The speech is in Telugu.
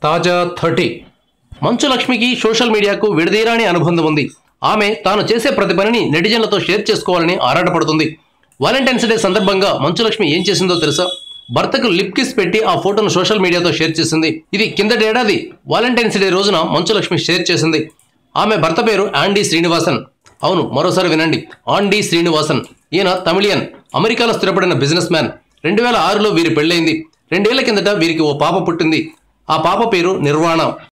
తాజా థర్టీ మంచు లక్ష్మికి సోషల్ మీడియాకు విడదీరాని అనుబంధం ఉంది ఆమె తాను చేసే ప్రతి పనిని నెటిజన్లతో షేర్ చేసుకోవాలని ఆరాటపడుతుంది వాలంటైన్స్ డే సందర్భంగా మంచు లక్ష్మి ఏం చేసిందో తెలుసా భర్తకు లిప్ కిస్ పెట్టి ఆ ఫోటోను సోషల్ మీడియాతో షేర్ చేసింది ఇది కిందటేడాది వాలంటైన్స్ డే రోజున మంచు లక్ష్మి షేర్ చేసింది ఆమె భర్త పేరు ఆండీ శ్రీనివాసన్ అవును మరోసారి వినండి ఆండీ శ్రీనివాసన్ ఈయన తమిళియన్ అమెరికాలో స్థిరపడిన బిజినెస్ మ్యాన్ రెండు వేల ఆరులో వీరి పెళ్ళైంది రెండేళ్ల కిందట వీరికి ఓ పాప పుట్టింది ఆ పాప పేరు నిర్వాణ